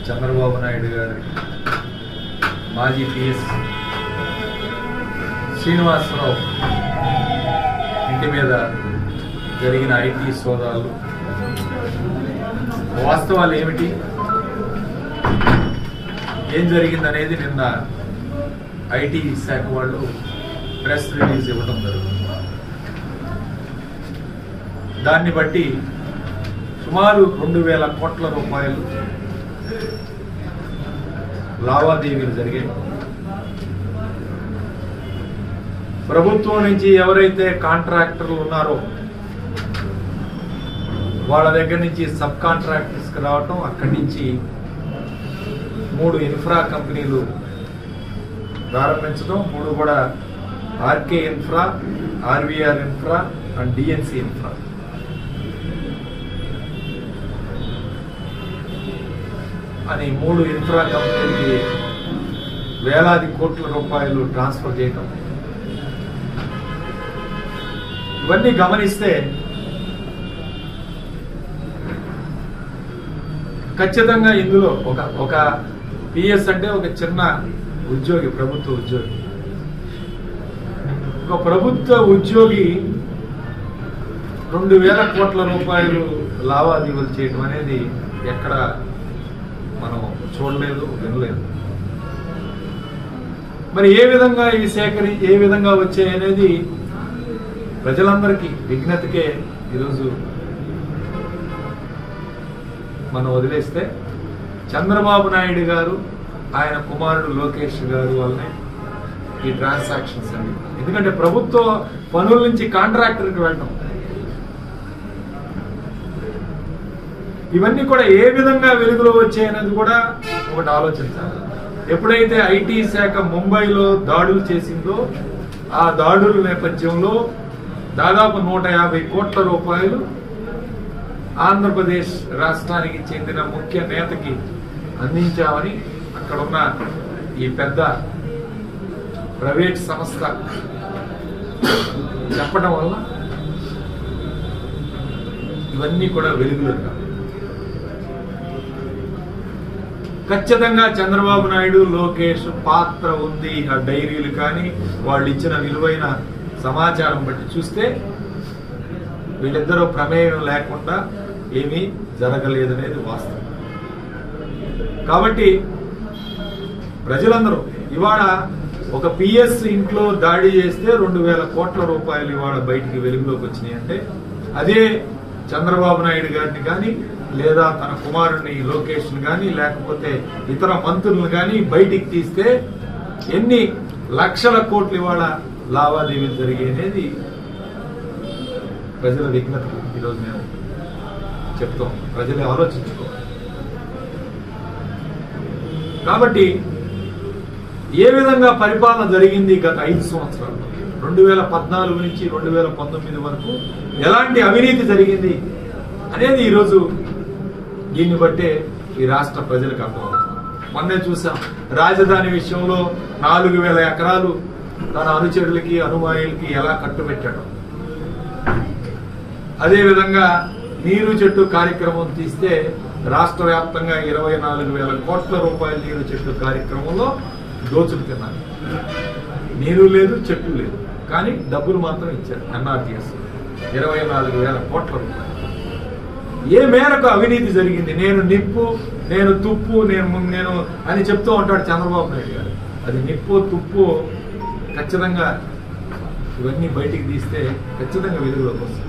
చంద్రబాబు నాయుడు గారి మాజీ పిఎస్ శ్రీనివాసరావు ఇంటి మీద జరిగిన ఐటీ సోదాలు వాస్తవాలు ఏమిటి ఏం జరిగిందనేది నిన్న ఐటీ శాఖ వాళ్ళు ప్రెస్ రిలీజ్ ఇవ్వడం జరుగుతుంది దాన్ని బట్టి సుమారు రెండు వేల కోట్ల రూపాయలు లావాదేవీలు జరిగాయి ప్రభుత్వం నుంచి ఎవరైతే కాంట్రాక్టర్లు ఉన్నారో వాళ్ళ దగ్గర నుంచి సబ్ కాంట్రాక్టర్స్ రావటం అక్కడి నుంచి మూడు ఇన్ఫ్రా కంపెనీలు ప్రారంభించడం మూడు కూడా RK infra RVR infra and DNC infra అని మూడు ఇన్ఫ్రా కంపెనీలకి వేలాది కోట్ల రూపాయలు ట్రాన్స్ఫర్ చేయటం ఇవన్నీ గమనిస్తే ఖచ్చితంగా ఇందులో ఒక ఒక పిఎస్ అంటే ఒక చిన్న ఉద్యోగి ప్రభుత్వ ఉద్యోగి ఒక ప్రభుత్వ ఉద్యోగి రెండు వేల కోట్ల రూపాయలు లావాదేవీలు చేయడం అనేది ఎక్కడ మనం చూడలేదు వినలేదు మరి ఏ విధంగా ఇవి సేకరి ఏ విధంగా వచ్చాయి అనేది ప్రజలందరికీ విజ్ఞతకే ఈరోజు మనం వదిలేస్తే చంద్రబాబు నాయుడు గారు ఆయన కుమారుడు లోకేష్ గారు వల్లనే ఈ ట్రాన్సాక్షన్స్ అన్ని ఎందుకంటే ప్రభుత్వ పనుల నుంచి కాంట్రాక్టర్కి వెళ్ళడం ఇవన్నీ కూడా ఏ విధంగా వెలుగులో వచ్చాయనేది కూడా ఒకటి ఆలోచించాలి ఎప్పుడైతే ఐటీ శాఖ ముంబైలో దాడులు చేసిందో ఆ దాడుల నేపథ్యంలో దాదాపు నూట యాభై కోట్ల రూపాయలు ఆంధ్రప్రదేశ్ రాష్ట్రానికి చెందిన ముఖ్య నేతకి అందించామని అక్కడ ఉన్న ఈ పెద్ద ప్రైవేట్ సంస్థ చెప్పడం వల్ల ఇవన్నీ కూడా వెలుగులోకి రావాలి. ఖచ్చితంగా చంద్రబాబు నాయుడు లోకేష్ పాత్ర ఉంది ఆ డైరీలు కానీ వాళ్ళు ఇచ్చిన విలువైన సమాచారం బట్టి చూస్తే వీళ్ళిద్దరూ ప్రమేయం లేకుండా ఏమీ జరగలేదనేది వాస్తవం కాబట్టి ప్రజలందరూ ఇవాళ ఒక పిఎస్ ఇంట్లో దాడి చేస్తే రెండు వేల కోట్ల రూపాయలు ఇవాళ బయటికి వెలుగులోకి వచ్చినాయి అంటే అదే చంద్రబాబు నాయుడు గారిని కానీ లేదా తన కుమారుడిని లోకేష్ కానీ లేకపోతే ఇతర మంత్రులను కానీ బయటికి తీస్తే ఎన్ని లక్షల కోట్లు ఇవాళ లావాదేవీలు జరిగాయి అనేది ప్రజల విజ్ఞతకు ఈరోజు మేము చెప్తాం ప్రజలే ఆలోచించుకోవాలి కాబట్టి ఏ విధంగా పరిపాలన జరిగింది గత ఐదు సంవత్సరాల్లో రెండు వేల పద్నాలుగు నుంచి రెండు వేల పంతొమ్మిది వరకు ఎలాంటి అవినీతి జరిగింది అనేది ఈరోజు దీన్ని బట్టే ఈ రాష్ట్ర ప్రజలకు అర్థమవుతుంది మొన్నే చూసాం రాజధాని విషయంలో నాలుగు వేల ఎకరాలు తన అనుచరులకి అనుమాయులకి ఎలా కట్టుబెట్టాడు అదేవిధంగా నీరు చెట్టు కార్యక్రమం తీస్తే రాష్ట్ర వ్యాప్తంగా ఇరవై నాలుగు వేల కోట్ల రూపాయల నీరు చెట్టు కార్యక్రమంలో దోచుకు తిన్నారు నీరు లేదు చెట్టు లేదు కానీ డబ్బులు మాత్రం ఇచ్చారు ఎన్ఆర్టీఎస్ ఇరవై నాలుగు వేల కోట్ల రూపాయలు ఏ మేరకు అవినీతి జరిగింది నేను నిప్పు నేను తుప్పు నేను ము- నేను అని చెప్తూ ఉంటాడు చంద్రబాబు నాయుడు గారు అది నిప్పు తుప్పు ఖచ్చితంగా ఇవన్నీ బయటికి తీస్తే ఖచ్చితంగా వెలుగులోకి వస్తుంది